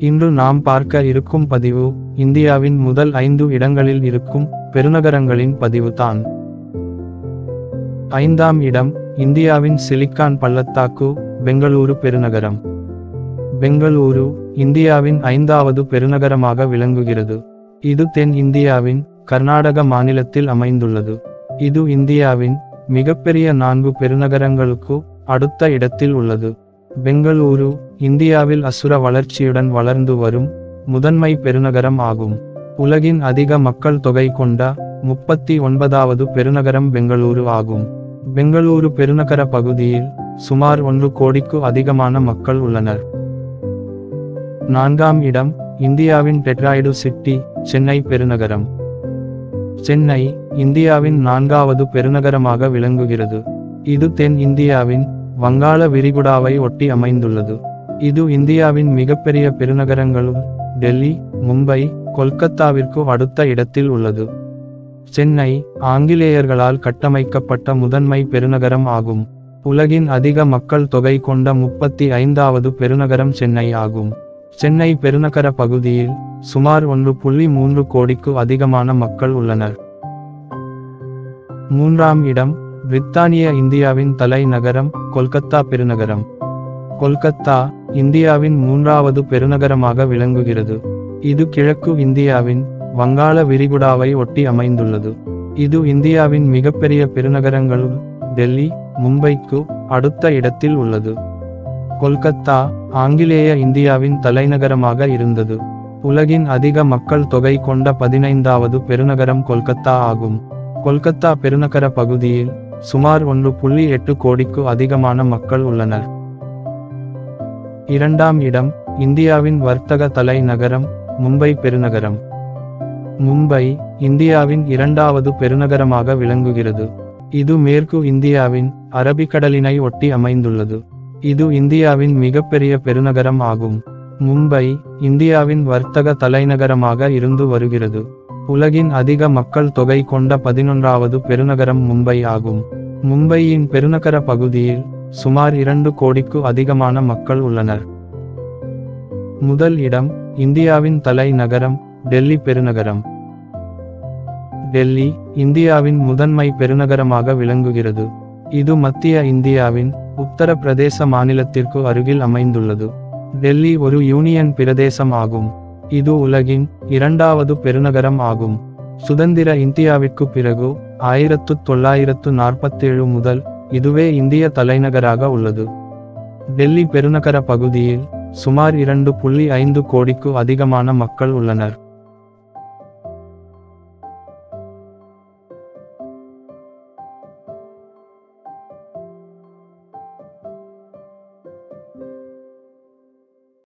இன்று நாம் பார்க்க இருக்கும் பதிவு இந்தியாவின் முதல் ஐந்து இடங்களில் இருக்கும் பெருநகரங்களின் பதிவு தான் ஐந்தாம் இடம் இந்தியாவின் சிலிக்கான் பள்ளத்தாக்கு பெங்களூரு பெருநகரம் பெங்களூரு இந்தியாவின் ஐந்தாவது பெருநகரமாக விளங்குகிறது இது தென் இந்தியாவின் கர்நாடக மாநிலத்தில் அமைந்துள்ளது இது இந்தியாவின் மிகப்பெரிய நான்கு பெருநகரங்களுக்கு அடுத்த இடத்தில் உள்ளது பெங்களூரு இந்தியாவில் அசுர வளர்ச்சியுடன் வளர்ந்து வரும் முதன்மை பெருநகரம் ஆகும் உலகின் அதிக மக்கள் தொகை கொண்ட முப்பத்தி ஒன்பதாவது பெருநகரம் பெங்களூரு ஆகும் பெங்களூரு பெருநகர பகுதியில் சுமார் ஒன்று கோடிக்கு அதிகமான மக்கள் உள்ளனர் நான்காம் இடம் இந்தியாவின் டெட்ராய்டு சிட்டி சென்னை பெருநகரம் சென்னை இந்தியாவின் நான்காவது பெருநகரமாக விளங்குகிறது இது தென் இந்தியாவின் வங்காள விரிகுடாவை ஒட்டி அமைந்துள்ளது இது இந்தியாவின் மிகப்பெரிய பெருநகரங்களும் டெல்லி மும்பை கொல்கத்தாவிற்கு அடுத்த இடத்தில் உள்ளது சென்னை ஆங்கிலேயர்களால் கட்டமைக்கப்பட்ட முதன்மை பெருநகரம் ஆகும் உலகின் அதிக மக்கள் தொகை கொண்ட முப்பத்தி ஐந்தாவது பெருநகரம் சென்னை ஆகும் சென்னை பெருநகர பகுதியில் சுமார் ஒன்று புள்ளி மூன்று கோடிக்கு அதிகமான மக்கள் உள்ளனர் மூன்றாம் இடம் பிரித்தானிய இந்தியாவின் தலைநகரம் கொல்கத்தா பெருநகரம் கொல்கத்தா இந்தியாவின் மூன்றாவது பெருநகரமாக விளங்குகிறது இது கிழக்கு இந்தியாவின் வங்காள விரிகுடாவை ஒட்டி அமைந்துள்ளது இது இந்தியாவின் மிகப்பெரிய பெருநகரங்களுள் டெல்லி மும்பைக்கு அடுத்த இடத்தில் உள்ளது கொல்கத்தா ஆங்கிலேய இந்தியாவின் தலைநகரமாக இருந்தது உலகின் அதிக மக்கள் தொகை கொண்ட பதினைந்தாவது பெருநகரம் கொல்கத்தா ஆகும் கொல்கத்தா பெருநகர பகுதியில் சுமார் ஒன்று புள்ளி எட்டு கோடிக்கு அதிகமான மக்கள் உள்ளனர் இரண்டாம் இடம் இந்தியாவின் வர்த்தக தலைநகரம் மும்பை பெருநகரம் மும்பை இந்தியாவின் இரண்டாவது பெருநகரமாக விளங்குகிறது இது மேற்கு இந்தியாவின் அரபிக்கடலினை ஒட்டி அமைந்துள்ளது இது இந்தியாவின் மிகப்பெரிய பெருநகரம் ஆகும் மும்பை இந்தியாவின் வர்த்தக தலைநகரமாக இருந்து வருகிறது உலகின் அதிக மக்கள் தொகை கொண்ட பதினொன்றாவது பெருநகரம் மும்பை ஆகும் மும்பையின் பெருநகர பகுதியில் சுமார் இரண்டு கோடிக்கு அதிகமான மக்கள் உள்ளனர் முதல் இடம் இந்தியாவின் தலைநகரம் டெல்லி பெருநகரம் டெல்லி இந்தியாவின் முதன்மை பெருநகரமாக விளங்குகிறது இது மத்திய இந்தியாவின் உத்தரப்பிரதேச மாநிலத்திற்கு அருகில் அமைந்துள்ளது டெல்லி ஒரு யூனியன் பிரதேசம் ஆகும் இது உலகின் இரண்டாவது பெருநகரம் ஆகும் சுதந்திர இந்தியாவிற்கு பிறகு ஆயிரத்து தொள்ளாயிரத்து நாற்பத்தேழு முதல் இதுவே இந்திய தலைநகராக உள்ளது டெல்லி பெருநகர பகுதியில் சுமார் இரண்டு புள்ளி ஐந்து கோடிக்கு அதிகமான மக்கள் உள்ளனர்